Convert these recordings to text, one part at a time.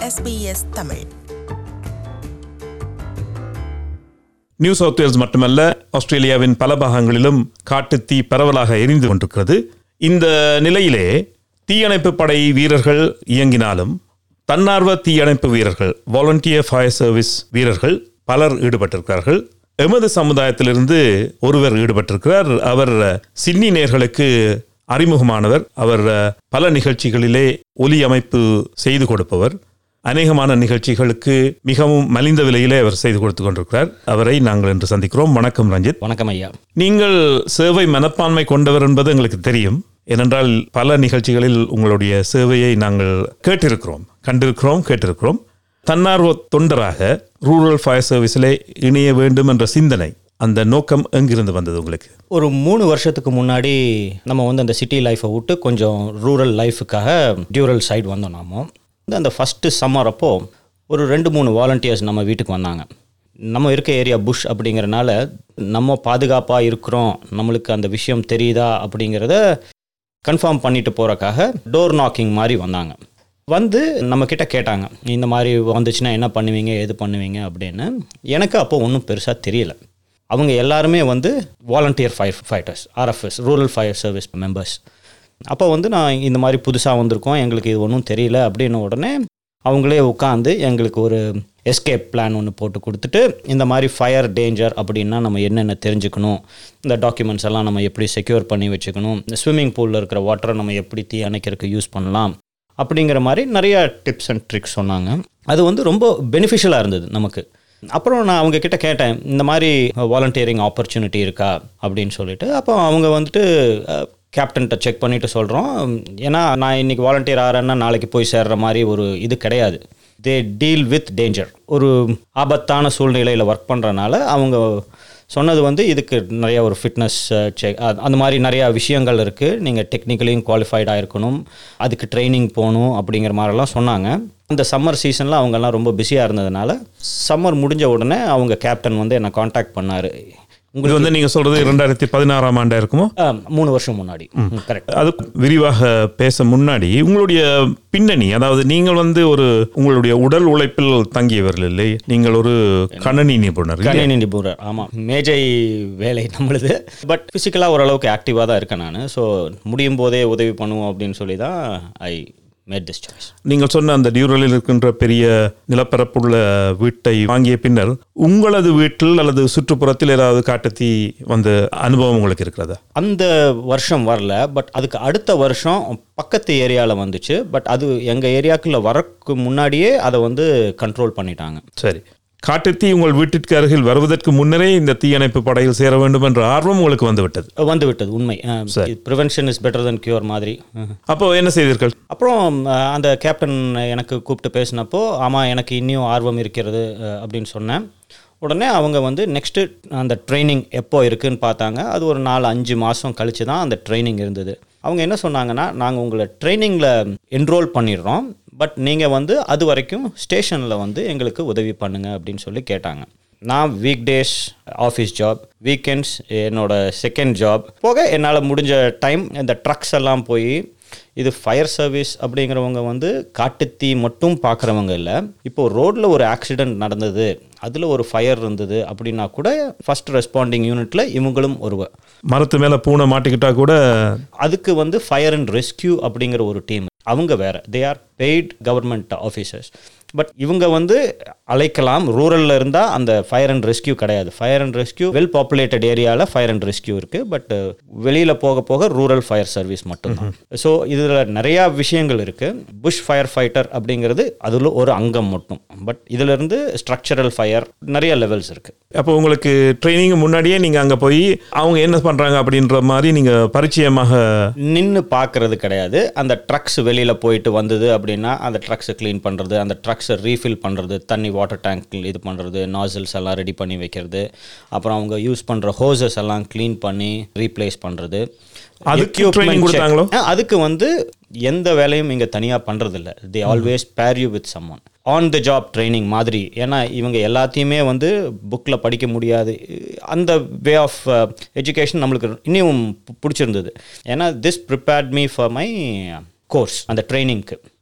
SBS Tamil New South Wales மட்டுமல்ல ஆஸ்திரேலியாவின் பல பாகங்களிலும் காட்டுத்தீ பரவலாக எரிந்து கொண்டிருக்கிறது இந்த நிலையிலே தீயணைப்பு படை வீரர்கள் இயங்கினாலும் தன்னார்வ தீயணைப்பு வீரர்கள் வாலண்டியர் ஃபயர் சர்வீஸ் வீரர்கள் பலர் ஈடுபட்டிருக்கிறார்கள் எமது சமுதாயத்திலிருந்து ஒருவர் ஈடுபட்டிருக்கிறார் அவர் சிட்னி நேர்களுக்கு அறிமுகமானவர் அவர் பல நிகழ்ச்சிகளிலே ஒலி அமைப்பு செய்து கொடுப்பவர் அநேகமான நிகழ்ச்சிகளுக்கு மிகவும் மலிந்த விலையிலே அவர் செய்து கொடுத்து கொண்டிருக்கிறார் அவரை நாங்கள் இன்று சந்திக்கிறோம் வணக்கம் ரஞ்சித் வணக்கம் ஐயா நீங்கள் சேவை மனப்பான்மை கொண்டவர் என்பது எங்களுக்கு தெரியும் ஏனென்றால் பல நிகழ்ச்சிகளில் உங்களுடைய சேவையை நாங்கள் கேட்டிருக்கிறோம் கண்டிருக்கிறோம் கேட்டிருக்கிறோம் தன்னார்வ தொண்டராக ரூரல் ஃபயர் சர்வீஸிலே இணைய வேண்டும் என்ற சிந்தனை அந்த நோக்கம் எங்கிருந்து வந்தது உங்களுக்கு ஒரு மூணு வருஷத்துக்கு முன்னாடி நம்ம வந்து அந்த சிட்டி லைஃப்பை விட்டு கொஞ்சம் ரூரல் லைஃபுக்காக டியூரல் சைடு வந்தோம் நாம வந்து அந்த ஃபஸ்ட்டு சம்மர் அப்போ ஒரு ரெண்டு மூணு வாலண்டியர்ஸ் நம்ம வீட்டுக்கு வந்தாங்க நம்ம இருக்க ஏரியா புஷ் அப்படிங்கிறனால நம்ம பாதுகாப்பாக இருக்கிறோம் நம்மளுக்கு அந்த விஷயம் தெரியுதா அப்படிங்கிறத கன்ஃபார்ம் பண்ணிட்டு போகிறக்காக டோர் நாக்கிங் மாதிரி வந்தாங்க வந்து நம்ம கிட்ட கேட்டாங்க இந்த மாதிரி வந்துச்சுன்னா என்ன பண்ணுவீங்க எது பண்ணுவீங்க அப்படின்னு எனக்கு அப்போ ஒன்றும் பெருசாக தெரியல அவங்க எல்லாருமே வந்து volunteer fire fighters RFS rural fire service members அப்போ வந்து நான் இந்த மாதிரி புதுசாக வந்திருக்கோம் எங்களுக்கு இது ஒன்றும் தெரியல அப்படின்ன உடனே அவங்களே உட்காந்து எங்களுக்கு ஒரு எஸ்கேப் பிளான் ஒன்று போட்டு கொடுத்துட்டு இந்த மாதிரி ஃபயர் டேஞ்சர் அப்படின்னா நம்ம என்னென்ன தெரிஞ்சுக்கணும் இந்த டாக்குமெண்ட்ஸ் எல்லாம் நம்ம எப்படி செக்யூர் பண்ணி வச்சுக்கணும் இந்த ஸ்விம்மிங் பூலில் இருக்கிற வாட்டரை நம்ம எப்படி தீ அணைக்கிறதுக்கு யூஸ் பண்ணலாம் அப்படிங்கிற மாதிரி நிறைய டிப்ஸ் அண்ட் ட்ரிக்ஸ் சொன்னாங்க அது வந்து ரொம்ப பெனிஃபிஷியலாக இருந்தது நமக்கு அப்புறம் நான் அவங்க கிட்ட கேட்டேன் இந்த மாதிரி வாலண்டியரிங் ஆப்பர்ச்சுனிட்டி இருக்கா அப்படின்னு சொல்லிட்டு அப்போ அவங்க வந்துட்டு கேப்டன்கிட்ட செக் பண்ணிட்டு சொல்கிறோம் ஏன்னா நான் இன்னைக்கு வாலண்டியர் ஆகிறேன்னா நாளைக்கு போய் சேர்ற மாதிரி ஒரு இது கிடையாது தே டீல் வித் டேஞ்சர் ஒரு ஆபத்தான சூழ்நிலையில் ஒர்க் பண்ணுறனால அவங்க சொன்னது வந்து இதுக்கு நிறைய ஒரு ஃபிட்னஸ் செக் அந்த மாதிரி நிறையா விஷயங்கள் இருக்குது நீங்கள் டெக்னிக்கலியும் குவாலிஃபைடாக இருக்கணும் அதுக்கு ட்ரைனிங் போகணும் அப்படிங்கிற மாதிரிலாம் சொன்னாங்க அந்த சம்மர் சீசனில் அவங்கெல்லாம் ரொம்ப பிஸியாக இருந்ததுனால சம்மர் முடிஞ்ச உடனே அவங்க கேப்டன் வந்து என்னை காண்டாக்ட் பண்ணார் இது வந்து நீங்க சொல்றது இரண்டாயிரத்தி பதினாறாம் ஆண்டா இருக்குமோ மூணு வருஷம் முன்னாடி கரெக்ட் அது விரிவாக பேச முன்னாடி உங்களுடைய பின்னணி அதாவது நீங்கள் வந்து ஒரு உங்களுடைய உடல் உழைப்பில் தங்கியவர்கள் இல்லை நீங்கள் ஒரு கணனி நிபுணர் இல்லையா? கணினி நிபுணர் ஆமாம் மேஜை வேலை நம்மளுது பட் ஃபிசிக்கலாக ஓரளவுக்கு ஆக்டிவாக தான் இருக்கேன் நான் ஸோ முடியும் போதே உதவி பண்ணுவோம் அப்படின்னு சொல்லி தான் ஐ மேட் திஸ் சாய்ஸ் நீங்கள் சொன்ன அந்த டியூரலில் இருக்கின்ற பெரிய நிலப்பரப்புள்ள வீட்டை வாங்கிய பின்னர் உங்களது வீட்டில் அல்லது சுற்றுப்புறத்தில் ஏதாவது காட்டுத்தீ வந்த அனுபவம் உங்களுக்கு இருக்கிறதா அந்த வருஷம் வரல பட் அதுக்கு அடுத்த வருஷம் பக்கத்து ஏரியாவில் வந்துச்சு பட் அது எங்கள் ஏரியாக்குள்ளே வரக்கு முன்னாடியே அதை வந்து கண்ட்ரோல் பண்ணிட்டாங்க சரி காட்டுத்தீ உங்கள் வீட்டிற்கு அருகில் வருவதற்கு முன்னரே இந்த தீயணைப்பு படையில் சேர வேண்டும் என்ற ஆர்வம் உங்களுக்கு வந்துவிட்டது வந்து விட்டது உண்மை prevention is better than cure மாதிரி அஹ். அப்போ என்ன செய்தீர்கள் அப்புறம் அஹ், அந்த கேப்டன் எனக்கு கூப்பிட்டு பேசினப்போ ஆமாம் எனக்கு இன்னும் ஆர்வம் இருக்கிறது அஹ், அப்படின்னு சொன்னேன் உடனே அவங்க வந்து நெக்ஸ்ட்டு அந்த ட்ரைனிங் எப்போ இருக்குன்னு பார்த்தாங்க அது ஒரு நாலு அஞ்சு மாதம் கழிச்சு தான் அந்த ட்ரைனிங் இருந்தது அவங்க என்ன சொன்னாங்கன்னா நாங்கள் உங்களை ட்ரைனிங்கில் என்ரோல் பண்ணிடுறோம் பட் நீங்கள் வந்து அது வரைக்கும் ஸ்டேஷனில் வந்து எங்களுக்கு உதவி பண்ணுங்க அப்படின்னு சொல்லி கேட்டாங்க நான் week days office job weekends என்னோட செகண்ட் ஜாப் போக என்னால் முடிஞ்ச டைம் இந்த ட்ரக்ஸ் எல்லாம் போய் இது ஃபயர் சர்வீஸ் அப்படிங்கிறவங்க வந்து காட்டுத்தீ மட்டும் பார்க்குறவங்க இல்லை இப்போ ரோட்டில் ஒரு ஆக்சிடெண்ட் நடந்தது அதில் ஒரு ஃபயர் இருந்தது அப்படின்னா கூட ஃபர்ஸ்ட் ரெஸ்பாண்டிங் யூனிட்டில் இவங்களும் ஒருவர் மரத்து மேலே பூனை மாட்டிக்கிட்டா கூட அதுக்கு வந்து ஃபயர் அண்ட் ரெஸ்கியூ அப்படிங்கிற ஒரு டீம் அவங்க வேற they are paid government officers but இவங்க வந்து அழைக்கலாம் ரூரலில் இருந்தால் அந்த ஃபயர் அண்ட் ரெஸ்கியூ கிடையாது fire and rescue well populated ஏரியாவில் ஃபயர் அண்ட் ரெஸ்கியூ இருக்குது பட் வெளியில் போக போக ரூரல் ஃபயர் சர்வீஸ் மட்டும்தான் ஸோ இதில் நிறையா விஷயங்கள் இருக்குது புஷ் ஃபயர் ஃபைட்டர் அப்படிங்கிறது அதில் ஒரு அங்கம் மட்டும் பட் இதிலிருந்து ஸ்ட்ரக்சரல் ஃபயர் நிறைய லெவல்ஸ் இருக்குது அப்போ உங்களுக்கு ட்ரைனிங் முன்னாடியே நீங்கள் அங்கே போய் அவங்க என்ன பண்ணுறாங்க அப்படின்ற மாதிரி நீங்கள் பரிச்சயமாக நின்று பார்க்கறது கிடையாது அந்த ட்ரக்ஸ் வெளியில் போயிட்டு வந்தது அப்படின்னா அந்த ட்ரக்ஸை க்ளீன் பண்ணுறது அந்த ட்ரக்ஸை ரீஃபில் பண்ணுறது தண்ணி வாட்டர் டேங்க் இது பண்ணுறது நாசல்ஸ் எல்லாம் ரெடி பண்ணி வைக்கிறது அப்புறம் அவங்க யூஸ் பண்ணுற ஹோசஸ் எல்லாம் க்ளீன் பண்ணி ரீப்ளேஸ் பண்ணுறது அதுக்கு training கொடுத்தாங்களோ? அதுக்கு வந்து எந்த வேலையும் இங்கே தனியாக பண்ணுறதில்ல the always pair you with someone on the job training மாதிரி ஏன்னா இவங்க எல்லாத்தையுமே வந்து புக்கில் படிக்க முடியாது அந்த வே ஆஃப் எஜுகேஷன் நம்மளுக்கு இன்னும் பு- பிடிச்சிருந்தது ஏன்னா this prepared me for my course அந்த ட்ரைனிங்க்கு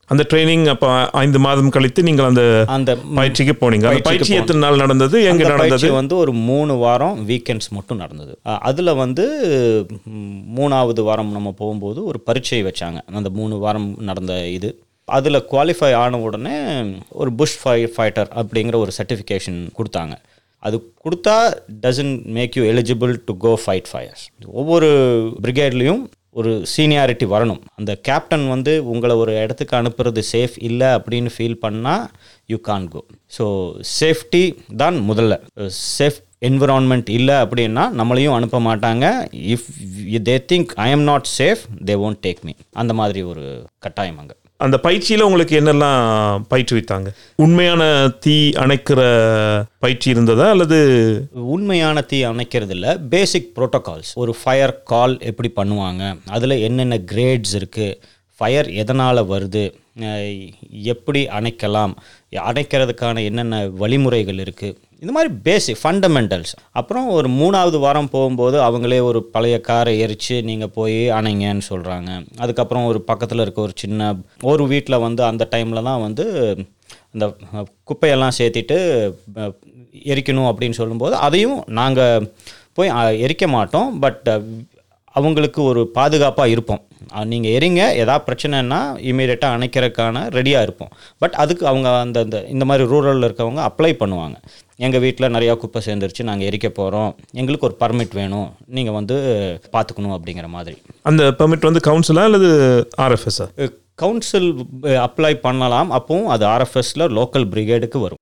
அந்த ட்ரைனிங் அப்போ ஐந்து மாதம் கழித்து நீங்கள் அந்த அந்த பயிற்சிக்கு போனீங்க அந்த பயிற்சிக்கு பயிற்சி எத்தனை நாள் நடந்தது எங்க அந்த நடந்தது பயிற்சி வந்து ஒரு மூணு வாரம் வீக்கெண்ட்ஸ் மட்டும் நடந்தது அஹ் அதுல வந்து ம், மூணாவது வாரம் நம்ம போகும்போது ஒரு பரீட்சை வச்சாங்க அந்த மூணு வாரம் நடந்த இது அதில் குவாலிஃபை ஆன உடனே ஒரு புஷ் ஃபை ஃபைட்டர் அப்படிங்கிற ஒரு சர்டிஃபிகேஷன் கொடுத்தாங்க அது கொடுத்தா doesn't make you eligible to go fight fires ஒவ்வொரு பிரிகேட்லேயும் ஒரு சீனியாரிட்டி வரணும் அந்த கேப்டன் வந்து உங்களை ஒரு இடத்துக்கு அனுப்புறது சேஃப் இல்லை அப்படின்னு ஃபீல் பண்ணால் you can go so safety தான் முதல்ல சேஃப் என்விரான்மெண்ட் இல்லை அப்படின்னா நம்மளையும் அனுப்ப மாட்டாங்க if they think I am not safe they won't take me அந்த மாதிரி ஒரு கட்டாயம் அங்கே அந்த பயிற்சியில உங்களுக்கு என்னெல்லாம் பயிற்றுவித்தாங்க உண்மையான தீ அணைக்கிற பயிற்சி இருந்ததா அல்லது உண்மையான தீ அணைக்கிறது இல்லை பேசிக் ப்ரோட்டோகால்ஸ் ஒரு ஃபயர் கால் எப்படி பண்ணுவாங்க அதில் என்னென்ன கிரேட்ஸ் இருக்குது ஃபயர் எதனால் வருது அஹ் எப்படி அணைக்கலாம் அணைக்கிறதுக்கான என்னென்ன வழிமுறைகள் இருக்குது இந்த மாதிரி பேசிக் ஃபண்டமெண்டல்ஸ் அப்புறம் ஒரு மூணாவது வாரம் போகும்போது அவங்களே ஒரு பழைய காரை எரித்து நீங்கள் போய் அணைங்கன்னு சொல்கிறாங்க அதுக்கப்புறம் ஒரு பக்கத்தில் இருக்க ஒரு சின்ன ஒரு வீட்டில் வந்து அந்த டைமில் தான் வந்து இந்த அஹ், குப்பையெல்லாம் சேர்த்திட்டு அஹ், எரிக்கணும் அப்படின்னு சொல்லும்போது அதையும் நாங்கள் போய் அஹ், எரிக்க மாட்டோம் பட் அவங்களுக்கு ஒரு பாதுகாப்பாக இருப்போம் நீங்கள் எரிங்க ஏதாவது பிரச்சனைன்னா இமீடியட்டாக அணைக்கிறதுக்கான ரெடியாக இருப்போம் பட் அதுக்கு அவங்க அந்த அந்த இந்த மாதிரி ரூரலில் இருக்கவங்க அப்ளை பண்ணுவாங்க எங்கள் வீட்டில் நிறையா குப்பை சேர்ந்துருச்சு நாங்கள் எரிக்க போகிறோம் எங்களுக்கு ஒரு பர்மிட் வேணும் நீங்கள் வந்து பார்த்துக்கணும் அப்படிங்கிற மாதிரி அந்த பெர்மிட் வந்து கவுன்சிலா அல்லது ஆர்எஃப்எஸ்ஆ கவுன்சில் அப்ளை பண்ணலாம் அப்போவும் அது ஆர்எஃப்எஸில் லோக்கல் பிரிகேடுக்கு வரும்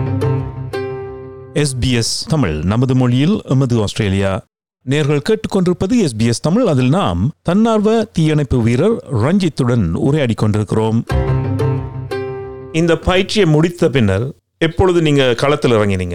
எஸ்பிஎஸ் தமிழ் நமது மொழியில் எமது ஆஸ்திரேலியா நேர்கள் கேட்டுக்கொண்டிருப்பது எஸ்பிஎஸ் தமிழ் அதில் நாம் தன்னார்வ தீயணைப்பு வீரர் ரஞ்சித்துடன் உரையாடி கொண்டிருக்கிறோம் இந்த பயிற்சியை முடித்த பின்னர் எப்பொழுது நீங்க களத்தில் இறங்கினீங்க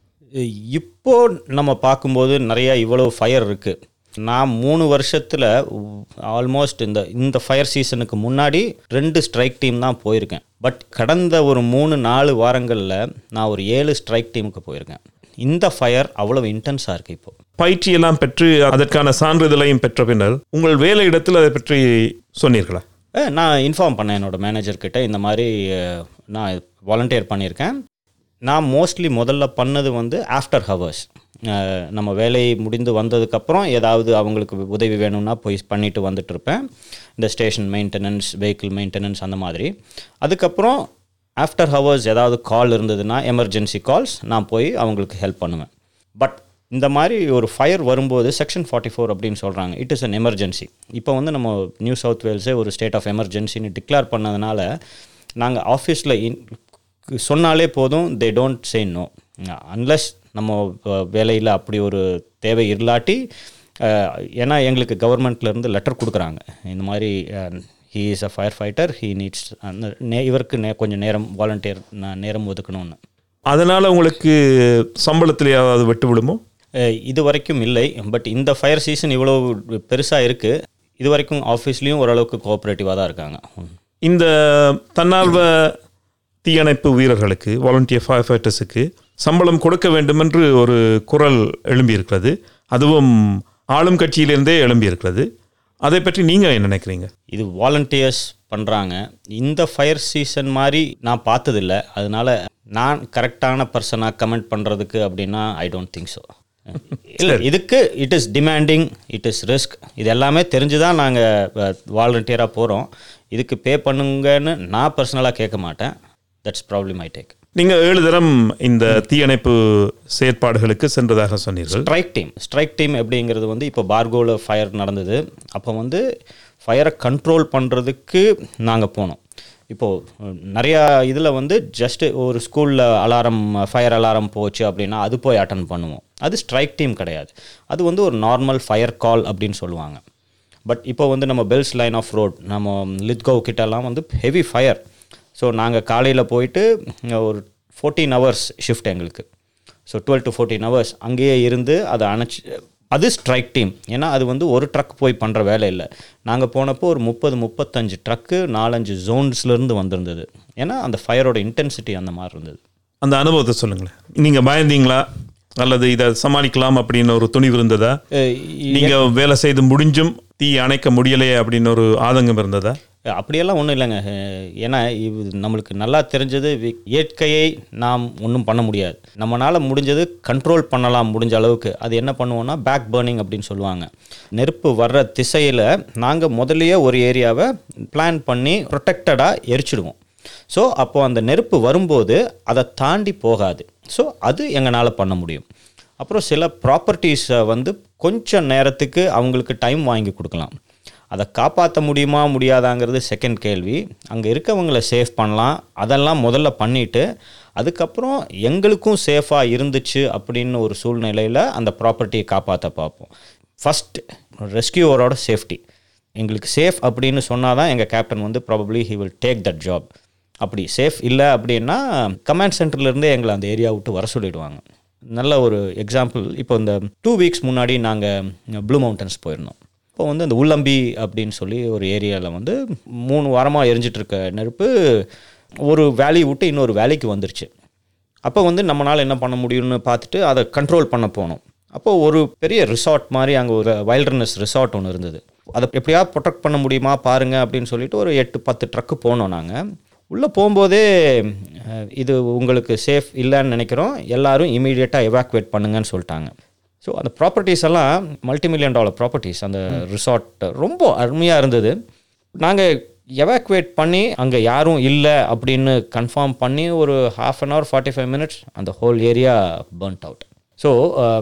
இப்போ நம்ம பார்க்கும்போது நிறைய இவ்வளோ ஃபயர் இருக்குது நான் மூணு வருஷத்தில் ஆல்மோஸ்ட் இந்த இந்த ஃபயர் சீசனுக்கு முன்னாடி ரெண்டு ஸ்ட்ரைக் டீம் தான் போயிருக்கேன் பட் கடந்த ஒரு மூணு நாலு வாரங்களில் நான் ஒரு ஏழு ஸ்ட்ரைக் டீமுக்கு போயிருக்கேன் இந்த ஃபயர் அவ்வளோ இன்டென்ஸாக இருக்குது இப்போ பயிற்சியெல்லாம் பெற்று அதற்கான சான்றிதழையும் பெற்ற பின்னர் உங்கள் வேலை இடத்தில் அதை பற்றி சொன்னீர்களா ஏ, நான் இன்ஃபார்ம் பண்ணேன் என்னோட மேனேஜர் கிட்ட இந்த மாதிரி அஹ், நான் வாலண்டியர் பண்ணியிருக்கேன் நான் மோஸ்ட்லி முதல்ல பண்ணது வந்து ஆஃப்டர் ஹவர்ஸ் நம்ம வேலை முடிந்து வந்ததுக்கப்புறம் ஏதாவது அவங்களுக்கு உதவி வேணும்னா போய் பண்ணிட்டு வந்துட்டு இருப்பேன் இந்த ஸ்டேஷன் மெயின்டெனன்ஸ் வெஹிக்கிள் மெயின்டெனன்ஸ் அந்த மாதிரி அதுக்கப்புறம் ஆஃப்டர் ஹவர்ஸ் ஏதாவது கால் இருந்ததுன்னா எமர்ஜென்சி கால்ஸ் நான் போய் அவங்களுக்கு ஹெல்ப் பண்ணுவேன் பட் இந்த மாதிரி ஒரு ஃபயர் வரும்போது செக்ஷன் ஃபார்ட்டி ஃபோர் அப்படின்னு சொல்கிறாங்க இட் இஸ் அன் எமர்ஜென்சி இப்போ வந்து நம்ம நியூ சவுத் வேல்ஸே ஒரு ஸ்டேட் ஆஃப் எமர்ஜென்சின்னு டிக்ளேர் பண்ணதுனால நாங்கள் ஆஃபீஸில் சொன்னாலே போதும் they don't say no unless நம்ம வேலையில் அப்படி ஒரு தேவை இல்லாட்டி அஹ், ஏன்னா எங்களுக்கு கவர்மெண்ட்லேருந்து லெட்டர் கொடுக்குறாங்க இந்த மாதிரி he is a fire fighter he needs அந்த நே இவருக்கு நே கொஞ்சம் நேரம் வாலண்டியர் நேரம் ஒதுக்கணும்னு அதனால உங்களுக்கு சம்பளத்தில் ஏதாவது விட்டு விடுமோ அஹ் இது வரைக்கும் இல்லை பட் இந்த ஃபயர் சீசன் இவ்வளோ பெருசாக இருக்குது இது வரைக்கும் ஆஃபீஸ்லேயும் ஓரளவுக்கு கோஆப்ரேட்டிவாக தான் இருக்காங்க இந்த தன்னார்வ தீயணைப்பு வீரர்களுக்கு வாலண்டியர் ஃபயர் ஃபைட்டர்ஸுக்கு சம்பளம் கொடுக்க வேண்டும் என்று ஒரு குரல் எழும்பியிருக்கிறது அதுவும் ஆளும் கட்சியிலிருந்தே எழும்பியிருக்கிறது அதை பற்றி நீங்கள் என்ன நினைக்கிறீங்க இது வாலண்டியர்ஸ் பண்ணுறாங்க இந்த ஃபயர் சீசன் மாதிரி நான் பார்த்ததில்ல அதனால நான் கரெக்டான பர்சனாக கமெண்ட் பண்ணுறதுக்கு அப்படின்னா ஐ டோன்ட் திங்க் ஸோ இல்லை இதுக்கு it is demanding it is risk இது எல்லாமே தெரிஞ்சு தான் நாங்கள் வாலண்டியராக போகிறோம் இதுக்கு பே பண்ணுங்கன்னு நான் பர்சனலாக கேட்க மாட்டேன் தட்ஸ் ப்ராப்ளம் ஐ டேக் நீங்கள் ஏழு தரம் இந்த தீயணைப்பு செயற்பாடுகளுக்கு சென்றதாக சொன்னீர்கள் ஸ்ட்ரைக் டீம் ஸ்ட்ரைக் டீம் எப்படிங்கிறது வந்து இப்போ பார்கோவில் ஃபயர் நடந்தது அப்போ வந்து ஃபயரை கண்ட்ரோல் பண்ணுறதுக்கு நாங்கள் போனோம் இப்போது நிறையா இதில் வந்து ஜஸ்ட் ஒரு ஸ்கூலில் அலாரம் ஃபயர் அலாரம் போச்சு அப்படின்னா அது போய் அட்டன் பண்ணுவோம் அது ஸ்ட்ரைக் டீம் கிடையாது அது வந்து ஒரு நார்மல் ஃபயர் கால் அப்படின்னு சொல்லுவாங்க பட் இப்போ வந்து நம்ம பெல்ஸ் லைன் ஆஃப் ரோட் நம்ம லித்கோவ் கிட்டலாம் வந்து ஹெவி ஃபயர் ஸோ நாங்கள் காலையில் போயிட்டு ஒரு ஃபோர்டீன் ஹவர்ஸ் ஷிஃப்ட் எங்களுக்கு so twelve to fourteen hours அங்கேயே இருந்து அதை அணைச்சி அது ஸ்ட்ரைக் டீம் ஏன்னா அது வந்து ஒரு ட்ரக் போய் பண்ணுற வேலை இல்லை நாங்கள் போனப்போ ஒரு முப்பது முப்பத்தஞ்சு ட்ரக்கு நாலஞ்சு ஜோன்ஸ்லேருந்து வந்திருந்தது ஏன்னா அந்த ஃபயரோட இன்டென்சிட்டி அந்த மாதிரி இருந்தது அந்த அனுபவத்தை சொல்லுங்களேன் நீங்கள் பயந்தீங்களா அல்லது இதை சமாளிக்கலாம் அப்படின்னு ஒரு துணிவு இருந்ததா அஹ் நீங்க வேலை செய்து முடிஞ்சும் தீ அணைக்க முடியலையே அப்படின்னு ஒரு ஆதங்கம் இருந்ததா அப்படியெல்லாம் ஒன்றும் இல்லைங்க அஹ் ஏன்னா இது நம்மளுக்கு நல்லா தெரிஞ்சது வி- இயற்கையை நாம் ஒன்றும் பண்ண முடியாது நம்மளால் முடிஞ்சது கண்ட்ரோல் பண்ணலாம் முடிஞ்ச அளவுக்கு அது என்ன பண்ணுவோம்னா பேக் பர்னிங் அப்படின்னு சொல்லுவாங்க நெருப்பு வர்ற திசையில் நாங்கள் முதல்லயே ஒரு ஏரியாவை பிளான் பண்ணி ப்ரொடெக்டடாக எரிச்சிடுவோம் ஸோ அப்போது அந்த நெருப்பு வரும்போது அதை தாண்டி போகாது ஸோ அது எங்களால் பண்ண முடியும் அப்புறம் சில ப்ராப்பர்ட்டிஸை வந்து கொஞ்சம் நேரத்துக்கு அவங்களுக்கு டைம் வாங்கி கொடுக்கலாம் அதை காப்பாற்ற முடியுமா முடியாதாங்கிறது செகண்ட் கேள்வி அங்கே இருக்கவங்களை சேஃப் பண்ணலாம் அதெல்லாம் முதல்ல பண்ணிவிட்டு அதுக்கப்புறம் எங்களுக்கும் சேஃபாக இருந்துச்சு அப்படின்னு ஒரு சூழ்நிலையில் அந்த ப்ராப்பர்ட்டியை காப்பாற்ற பார்ப்போம் ஃபஸ்ட் ரெஸ்கியூவரோட சேஃப்டி எங்களுக்கு சேஃப் அப்படின்னு சொன்னால் தான் எங்கள் கேப்டன் வந்து probably he will take that job அப்படி சேஃப் இல்லை அப்படின்னா கமாண்ட் சென்டர்லேருந்தே எங்களை அந்த ஏரியா விட்டு வர சொல்லிடுவாங்க நல்ல ஒரு எக்ஸாம்பிள் இப்போ இந்த டூ வீக்ஸ் முன்னாடி நாங்கள் ப்ளூ மவுண்டன்ஸ் போயிருந்தோம் இப்போ வந்து அந்த உள்ளம்பி அப்படின்னு சொல்லி ஒரு ஏரியாவில் வந்து மூணு வாரமாக எரிஞ்சிட்டு இருக்க நெருப்பு ஒரு வேலி விட்டு இன்னொரு வேலைக்கு வந்துருச்சு அப்போ வந்து நம்மளால் என்ன பண்ண முடியும்னு பார்த்துட்டு அதை கண்ட்ரோல் பண்ண போனோம் அப்போ ஒரு பெரிய ரிசார்ட் மாதிரி அங்கே ஒரு வைல்டர்னஸ் ரிசார்ட் ஒன்று இருந்தது அதை எப்படியா ப்ரொடெக்ட் பண்ண முடியுமா பாருங்க அப்படின்னு சொல்லிட்டு ஒரு எட்டு பத்து ட்ரக்கு போனோம் நாங்கள் உள்ளே போகும்போதே அஹ், இது உங்களுக்கு சேஃப் இல்லைன்னு நினைக்கிறோம் எல்லாரும் இமீடியட்டாக எவாக்குவேட் பண்ணுங்கன்னு சொல்லிட்டாங்க ஸோ அந்த ப்ராப்பர்ட்டிஸ் எல்லாம் மல்டி மில்லியன் டாலர் ப்ராப்பர்ட்டிஸ் அந்த ரிசார்ட் ரொம்ப அருமையாக இருந்தது நாங்கள் எவாக்குவேட் பண்ணி அங்கே யாரும் இல்லை அப்படின்னு கன்ஃபார்ம் பண்ணி ஒரு half an hour forty five minutes அந்த whole area burnt out so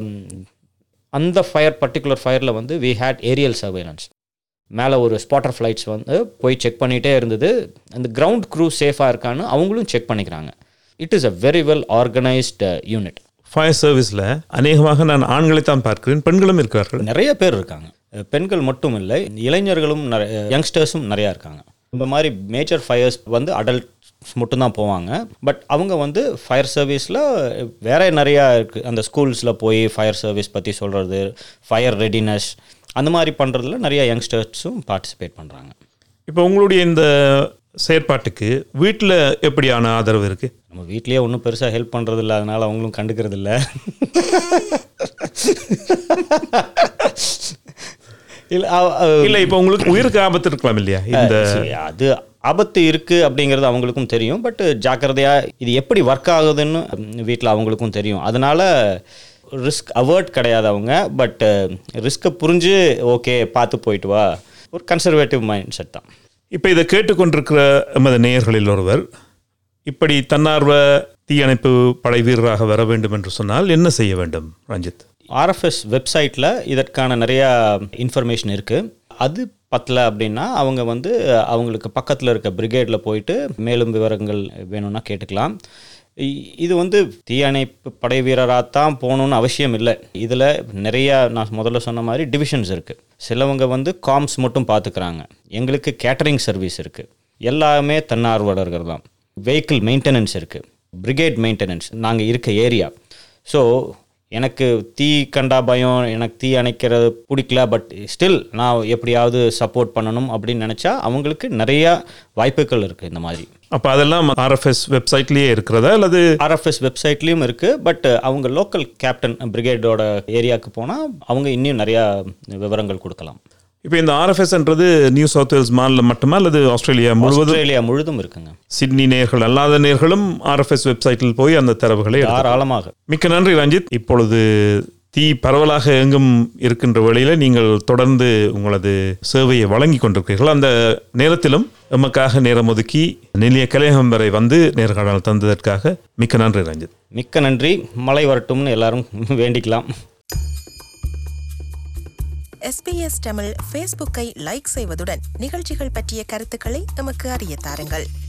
அந்த ஃபயர் பர்டிகுலர் ஃபயரில் வந்து வி ஹேட் ஏரியல் சர்வேலன்ஸ் மேலே ஒரு ஸ்பாட்டர் ஃப்ளைட்ஸ் வந்து போய் செக் பண்ணிகிட்டே இருந்தது அந்த கிரவுண்ட் க்ரூ சேஃபாக இருக்கான்னு அவங்களும் செக் பண்ணிக்கிறாங்க it is a very well organised unit fire சர்வீஸில் அநேகமாக நான் ஆண்களை தான் பார்க்கிறேன் பெண்களும் இருக்கிறார்கள் நிறைய பேர் இருக்காங்க அஹ் பெண்கள் மட்டும் இல்லை இளைஞர்களும் நிறைய யங்ஸ்டர்ஸும் நிறையா இருக்காங்க இந்த மாதிரி மேஜர் ஃபயர்ஸ் வந்து அடல்ட்ஸ் மட்டும்தான் போவாங்க பட் அவங்க வந்து ஃபயர் சர்வீஸில் வேற நிறையா இருக்குது அந்த ஸ்கூல்ஸில் போய் ஃபயர் சர்வீஸ் பற்றி சொல்கிறது ஃபயர் ரெடினஸ் அந்த மாதிரி பண்ணுறதுல நிறைய யங்ஸ்டர்ஸும் பார்ட்டிசிபேட் பண்ணுறாங்க இப்போ உங்களுடைய இந்த செயற்பாட்டுக்கு வீட்டில் எப்படியான ஆதரவு இருக்குது நம்ம வீட்லேயே ஒன்றும் பெருசாக ஹெல்ப் பண்ணுறது இல்லை அதனால் அவங்களும் கண்டுக்கிறது இல்லை இல்லை இல்லை இப்போ உங்களுக்கு உயிருக்கு ஆபத்து இருக்கலாம் இல்லையா இந்த சரி, அது ஆபத்து இருக்குது அப்படிங்கிறது அவங்களுக்கும் தெரியும் பட் ஜாக்கிரதையாக இது எப்படி ஒர்க் ஆகுதுன்னு வீட்டில் அவங்களுக்கும் தெரியும் அதனால ரிஸ்க் அவேர்ட் கிடையாது அவங்க பட் ரிஸ்க்கை புரிஞ்சு ஓகே பார்த்து போயிட்டு வா ஒரு கன்சர்வேட்டிவ் மைண்ட் செட் தான் இப்போ இதை கேட்டுக்கொண்டிருக்கிற எமது நேயர்களில் ஒருவர் இப்படி தன்னார்வ தீயணைப்பு படை வீரராக வர வேண்டும் என்று சொன்னால் என்ன செய்ய வேண்டும் ரஞ்சித் ஆர்எஃப்எஸ் வெப்சைட்டில் இதற்கான நிறையா இன்ஃபர்மேஷன் இருக்குது அது பத்தல அப்படின்னா அவங்க வந்து அவங்களுக்கு பக்கத்தில் இருக்க பிரிகேடில் போயிட்டு மேலும் விவரங்கள் வேணும்னா கேட்டுக்கலாம் இ- இது வந்து தீயணைப்பு படை வீரராக தான் போகணுன்னு அவசியம் இல்லை இதில் நிறையா நான் முதல்ல சொன்ன மாதிரி டிவிஷன்ஸ் இருக்குது சிலவங்க வந்து காம்ஸ் மட்டும் பார்த்துக்கிறாங்க எங்களுக்கு கேட்டரிங் சர்வீஸ் இருக்குது எல்லாமே தன்னார்வலர்கள் தான் வெஹிக்கிள் மெயின்டெனன்ஸ் இருக்குது பிரிகேட் மெயின்டெனன்ஸ் நாங்கள் இருக்க ஏரியா ஸோ எனக்கு தீ கண்டா பயம் எனக்கு தீ அணைக்கிறது பிடிக்கல பட் ஸ்டில் நான் எப்படியாவது சப்போர்ட் பண்ணணும் அப்படின்னு நினச்சா அவங்களுக்கு நிறையா வாய்ப்புகள் இருக்குது இந்த மாதிரி அப்போ அதெல்லாம் ஆர்எஃப்எஸ் வெப்சைட்லேயே இருக்கிறதா அல்லது ஆர்எஃப்எஸ் வெப்சைட்லேயும் இருக்குது பட் அவங்க லோக்கல் கேப்டன் பிரிகேடோட ஏரியாவுக்கு போனால் அவங்க இன்னும் நிறையா விவரங்கள் கொடுக்கலாம் இப்போ இந்த ஆர்எஃப்எஸ்ன்றது நியூ சவுத் வேல்ஸ் மாநிலம் மட்டுமா அல்லது ஆஸ்திரேலியா முழுவதும் ஆஸ்திரேலியா முழுதும் இருக்குங்க சிட்னி நேர்கள் அல்லாத நேர்களும் ஆர்எஃப்எஸ் வெப்சைட்டில் போய் அந்த தரவுகளை எடுத்து- தாராளமாக மிக்க நன்றி ரஞ்சித் இப்பொழுது தீ பரவலாக எங்கும் இருக்கின்ற வேளையில நீங்கள் தொடர்ந்து உங்களது சேவையை வழங்கி கொண்டிருக்கிறீர்கள் அந்த நேரத்திலும் எமக்காக நேரம் ஒதுக்கி நிலைய கலையகம் வரை வந்து நேர்காணல் தந்ததற்காக மிக்க நன்றி ரஞ்சித் மிக்க நன்றி மழை வரட்டும்னு எல்லாரும் வேண்டிக்கலாம் எஸ்பிஎஸ் தமிழ் ஃபேஸ்புக்கை லைக் செய்வதுடன் நிகழ்ச்சிகள் பற்றிய கருத்துக்களை எமக்கு அறிய தாருங்கள்